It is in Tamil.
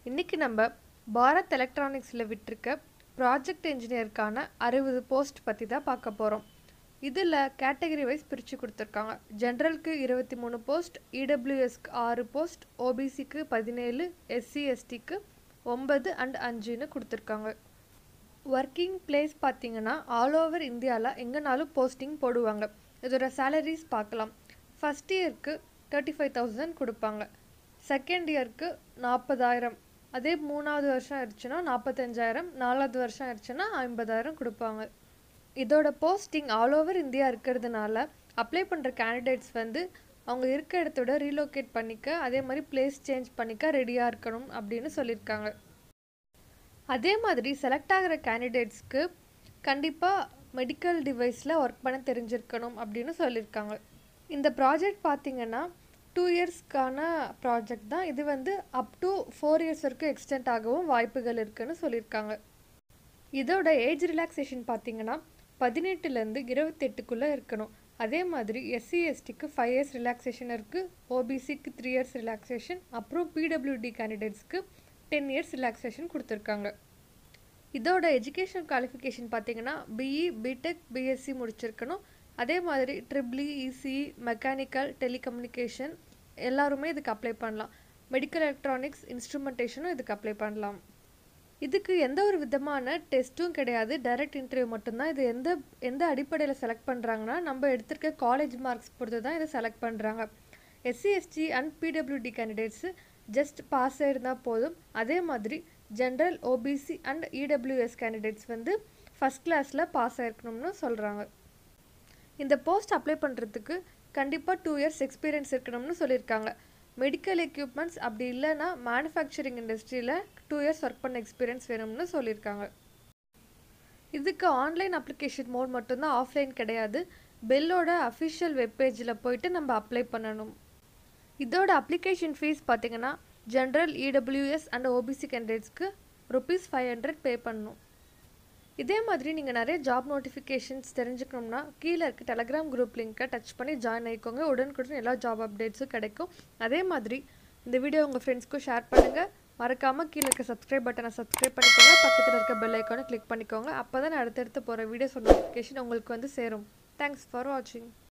இன்றைக்கி நம்ம பாரத் எலக்ட்ரானிக்ஸில் விட்டிருக்க ப்ராஜெக்ட் இன்ஜினியருக்கான அறுபது போஸ்ட் பற்றி தான் பார்க்க போகிறோம் இதில் கேட்டகரி வைஸ் பிரித்து கொடுத்துருக்காங்க ஜென்ரலுக்கு இருபத்தி மூணு போஸ்ட் இடபிள்யூஎஸ்க்கு ஆறு போஸ்ட் ஓபிசிக்கு பதினேழு எஸ்சி எஸ்டிக்கு ஒன்பது அண்ட் அஞ்சுன்னு கொடுத்துருக்காங்க ஒர்க்கிங் பிளேஸ் பார்த்தீங்கன்னா ஆல் ஓவர் இந்தியாவில் எங்கேனாலும் போஸ்டிங் போடுவாங்க இதோட சேலரிஸ் பார்க்கலாம் ஃபஸ்ட் இயருக்கு தேர்ட்டி ஃபைவ் தௌசண்ட் கொடுப்பாங்க செகண்ட் இயருக்கு நாற்பதாயிரம் அதே மூணாவது வருஷம் ஆயிடுச்சுன்னா நாற்பத்தஞ்சாயிரம் நாலாவது வருஷம் ஆயிடுச்சுன்னா ஐம்பதாயிரம் கொடுப்பாங்க இதோட போஸ்டிங் ஆல் ஓவர் இந்தியா இருக்கிறதுனால அப்ளை பண்ணுற கேண்டிடேட்ஸ் வந்து அவங்க இருக்க இடத்தோட ரீலோகேட் பண்ணிக்க அதே மாதிரி பிளேஸ் சேஞ்ச் பண்ணிக்க ரெடியாக இருக்கணும் அப்படின்னு சொல்லியிருக்காங்க அதே மாதிரி செலக்ட் ஆகிற கேண்டிடேட்ஸ்க்கு கண்டிப்பாக மெடிக்கல் டிவைஸில் ஒர்க் பண்ண தெரிஞ்சிருக்கணும் அப்படின்னு சொல்லியிருக்காங்க இந்த ப்ராஜெக்ட் பார்த்திங்கன்னா டூ இயர்ஸ்க்கான ப்ராஜெக்ட் தான் இது வந்து அப் டு ஃபோர் இயர்ஸ் வரைக்கும் எக்ஸ்டெண்ட் ஆகவும் வாய்ப்புகள் இருக்குன்னு சொல்லியிருக்காங்க இதோட ஏஜ் ரிலாக்ஸேஷன் பார்த்தீங்கன்னா பதினெட்டுலேருந்து இருபத்தெட்டுக்குள்ளே இருக்கணும் அதே மாதிரி எஸ்சி எஸ்டிக்கு ஃபைவ் இயர்ஸ் ரிலாக்ஸேஷன் இருக்குது ஓபிசிக்கு த்ரீ இயர்ஸ் ரிலாக்ஸேஷன் அப்புறம் பிடபிள்யூடி கேண்டிடேட்ஸ்க்கு டென் இயர்ஸ் ரிலாக்ஸேஷன் கொடுத்துருக்காங்க இதோட எஜுகேஷன் குவாலிஃபிகேஷன் பார்த்தீங்கன்னா பிஇ பிடெக் பிஎஸ்சி முடிச்சிருக்கணும் அதே மாதிரி ட்ரிபிளி இசி மெக்கானிக்கல் டெலிகம்யூனிகேஷன் எல்லாருமே இதுக்கு அப்ளை பண்ணலாம் மெடிக்கல் எலக்ட்ரானிக்ஸ் இன்ஸ்ட்ருமெண்டேஷனும் இதுக்கு அப்ளை பண்ணலாம் இதுக்கு எந்த ஒரு விதமான டெஸ்ட்டும் கிடையாது டைரக்ட் இன்டர்வியூ மட்டும்தான் இது எந்த எந்த அடிப்படையில் செலக்ட் பண்ணுறாங்கன்னா நம்ம எடுத்திருக்க காலேஜ் மார்க்ஸ் பொறுத்து தான் இதை செலக்ட் பண்ணுறாங்க SC ST and PWD candidates just pass ஆயிருந்தால் போதும் அதே மாதிரி general OBC and EWS candidates வந்து ஃபஸ்ட் கிளாஸில் பாஸ் ஆயிருக்கணும்னு சொல்கிறாங்க இந்த போஸ்ட் அப்ளை பண்ணுறதுக்கு கண்டிப்பாக டூ இயர்ஸ் எக்ஸ்பீரியன்ஸ் இருக்கணும்னு சொல்லியிருக்காங்க மெடிக்கல் எக்யூப்மெண்ட்ஸ் அப்படி இல்லைன்னா மேனுஃபேக்சரிங் இண்டஸ்ட்ரியில் டூ இயர்ஸ் ஒர்க் பண்ண எக்ஸ்பீரியன்ஸ் வேணும்னு சொல்லியிருக்காங்க இதுக்கு ஆன்லைன் அப்ளிகேஷன் மோட் மட்டும்தான் ஆஃப்லைன் கிடையாது பெல்லோட அஃபிஷியல் வெப்பேஜில் போயிட்டு நம்ம அப்ளை பண்ணணும் இதோட அப்ளிகேஷன் ஃபீஸ் பார்த்தீங்கன்னா ஜென்ரல் இடபிள்யூஎஸ் அண்ட் ஓபிசி கேண்டிடேட்ஸ்க்கு ருபீஸ் ஃபைவ் ஹண்ட்ரட் பே பண்ணணும் இதே மாதிரி நீங்கள் நிறைய ஜாப் நோட்டிஃபிகேஷன்ஸ் தெரிஞ்சுக்கணும்னா கீழே இருக்க டெலகிராம் குரூப் லிங்க்கை டச் பண்ணி ஜாயின் ஆகிக்கோங்க உடனுக்குடன் எல்லா ஜாப் அப்டேட்ஸும் கிடைக்கும் அதே மாதிரி இந்த வீடியோ உங்கள் ஃப்ரெண்ட்ஸ்க்கும் ஷேர் பண்ணுங்கள் மறக்காமல் கீழே இருக்க சப்ஸ்கிரைப் பட்டனை சப்ஸ்கிரைப் பண்ணிக்கோங்க பக்கத்தில் இருக்க பெல் ஐக்கானை கிளிக் பண்ணிக்கோங்க அப்போ தான் அடுத்தடுத்து போகிற வீடியோஸ் நோட்டிஃபிகேஷன் உங்களுக்கு வந்து சேரும் தேங்க்ஸ் ஃபார் வாட்சிங்